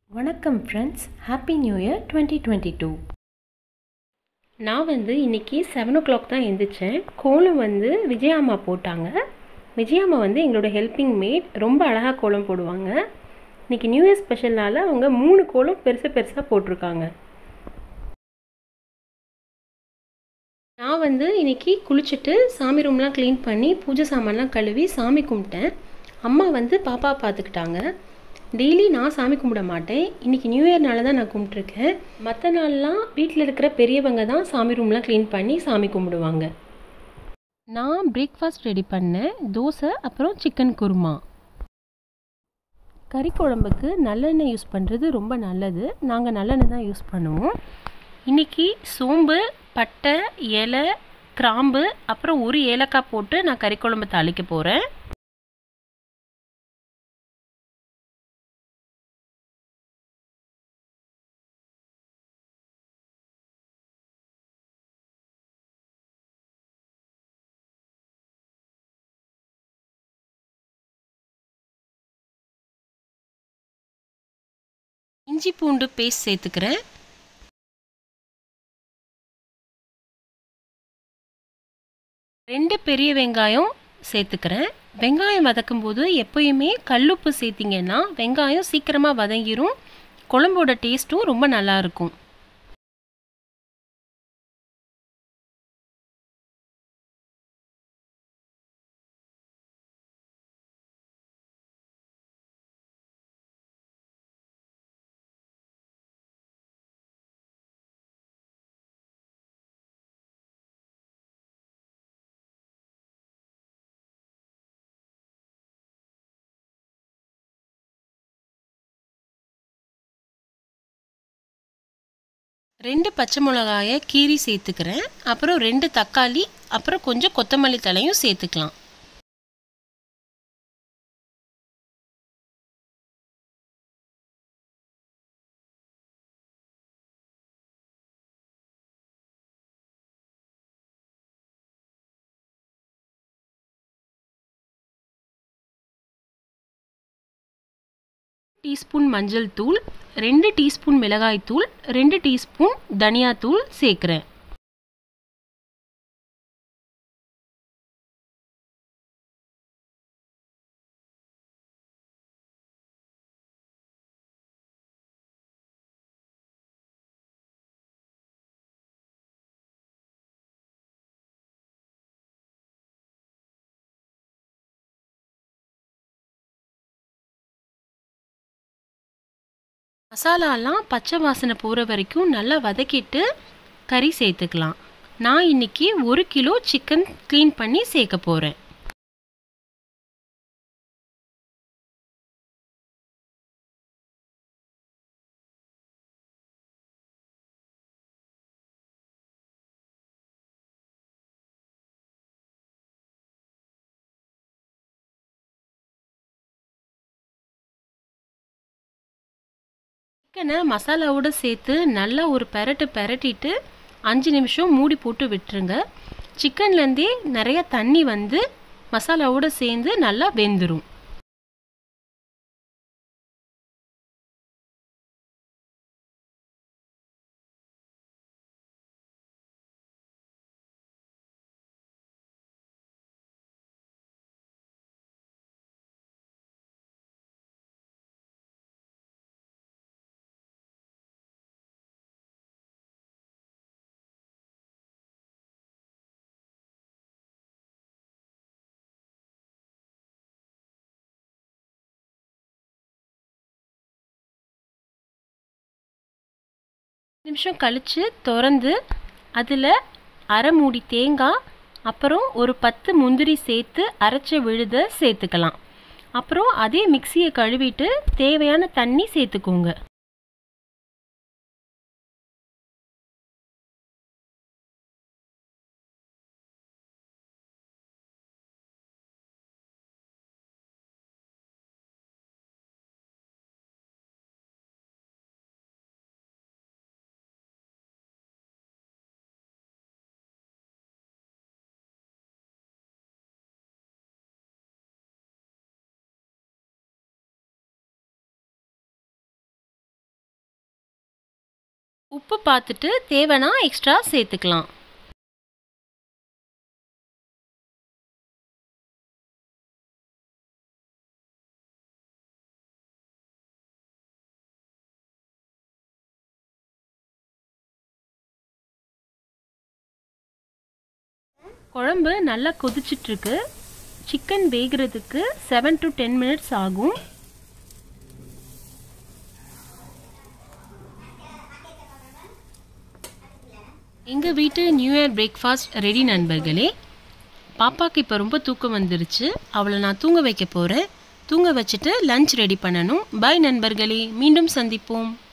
வணக்கம் friends happy new year twenty twenty two நான் வந்து இன்றைக்கி செவன் ஓ கிளாக் தான் எழுந்திரிச்சேன் கோலம் வந்து விஜயாம்மா போட்டாங்க விஜயாம்மா வந்து எங்களோட ஹெல்பிங் மேட் ரொம்ப அழகாக கோலம் போடுவாங்க இன்றைக்கி நியூ இயர் ஸ்பெஷல்னால அவங்க மூணு கோலம் பெருசு பெருசாக போட்டிருக்காங்க நான் வந்து இன்றைக்கி குளிச்சுட்டு சாமி ரூம்லாம் க்ளீன் பண்ணி பூஜை சாமான்லாம் கழுவி சாமி கும்பிட்டேன் அம்மா வந்து பாப்பா பார்த்துக்கிட்டாங்க டெய்லி நான் சாமி கும்பிட மாட்டேன் இன்றைக்கி நியூ இயர்னால தான் நான் கும்பிட்ருக்கேன் மற்ற நாள்லாம் வீட்டில் இருக்கிற பெரியவங்க தான் சாமி ரூம்லாம் க்ளீன் பண்ணி சாமி கும்பிடுவாங்க நான் பிரேக்ஃபாஸ்ட் ரெடி பண்ணேன் தோசை அப்புறம் சிக்கன் குருமா கறி குழம்புக்கு நல்லெண்ணெய் யூஸ் பண்ணுறது ரொம்ப நல்லது நாங்கள் நல்லெண்ணெய் தான் யூஸ் பண்ணுவோம் இன்றைக்கி சோம்பு பட்டை இலை கிராம்பு அப்புறம் ஒரு ஏலக்காய் போட்டு நான் கறி குழம்பு தாளிக்க போகிறேன் இஞ்சி பூண்டு பேஸ்ட் சேர்த்துக்கிறேன் ரெண்டு பெரிய வெங்காயம் சேர்த்துக்கிறேன் வெங்காயம் வதக்கும் போது எப்பயுமே கல்லுப்பு சேர்த்திங்கன்னா வெங்காயம் சீக்கிரமாக வதங்கிரும் குழம்போட டேஸ்ட்டும் ரொம்ப நல்லாயிருக்கும் ரெண்டு பச்சை மிளகாயை கீரி சேர்த்துக்கிறேன் அப்புறம் ரெண்டு தக்காளி அப்புறம் கொஞ்சம் கொத்தமல்லி தலையும் சேர்த்துக்கலாம் டீஸ்பூன் மஞ்சள் தூள் ரெண்டு டீஸ்பூன் மிளகாய் தூள் ரெண்டு டீஸ்பூன் தனியாத்தூள் சேர்க்குறேன் மசாலாலாம் பச்சை வாசனை போகிற வரைக்கும் நல்லா வதக்கிட்டு கறி சேர்த்துக்கலாம் நான் இன்றைக்கி ஒரு கிலோ சிக்கன் க்ளீன் பண்ணி சேர்க்க போகிறேன் சிக்கனை மசாலாவோடு சேர்த்து நல்லா ஒரு பெரட்டு பெரட்டிட்டு அஞ்சு நிமிஷம் மூடி போட்டு விட்டுருங்க சிக்கன்லேருந்தே நிறைய தண்ணி வந்து மசாலாவோடு சேர்ந்து நல்லா வெந்துடும் நிமிஷம் கழித்து திறந்து அதில் அரை மூடி தேங்காய் அப்புறம் ஒரு பத்து முந்திரி சேர்த்து அரைச்ச விழுத சேர்த்துக்கலாம் அப்புறம் அதே மிக்சியை கழுவிட்டு தேவையான தண்ணி சேர்த்துக்கோங்க உப்பு பார்த்துட்டு தேவைன்னா எக்ஸ்ட்ரா சேர்த்துக்கலாம் குழம்பு நல்லா கொதிச்சிட்ருக்கு சிக்கன் வேகிறதுக்கு செவன் டு டென் மினிட்ஸ் ஆகும் எங்கள் வீட்டு நியூ இயர் பிரேக்ஃபாஸ்ட் ரெடி நண்பர்களே பாப்பாவுக்கு இப்போ ரொம்ப தூக்கம் வந்துருச்சு அவளை நான் தூங்க வைக்க போகிறேன் தூங்க வச்சுட்டு லஞ்ச் ரெடி பண்ணணும் பாய் நண்பர்களே மீண்டும் சந்திப்போம்